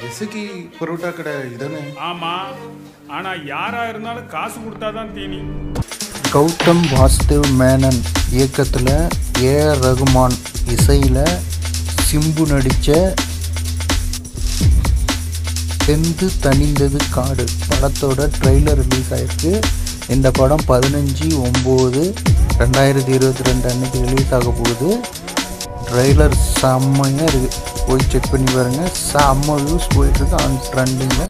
எசக்கி பரோட்டா கடை இதானே ஆமா ஆனா யாரா இருந்தாலும் காசு கொடுத்தாதான் தீனி கௌதம் வாசுதேவ் மேனன் இயக்கத்தில் ஏஆர் ரகுமான் இசையில் சிம்பு நடித்த செந்து தணிந்தது காடு படத்தோட ட்ரெய்லர் ரிலீஸ் ஆயிருக்கு இந்த படம் பதினஞ்சு ஒம்பது ரெண்டாயிரத்தி இருபத்தி ரெண்டு அன்னைக்கு ரிலீஸ் ஆக போகுது ட்ரெய்லர் செம்மையாக இருக்குது போய் செக் பண்ணி பாருங்கள் செம்ம வியூஸ் போயிட்டுருக்கு ஆன் ட்ரெண்டிங்கில்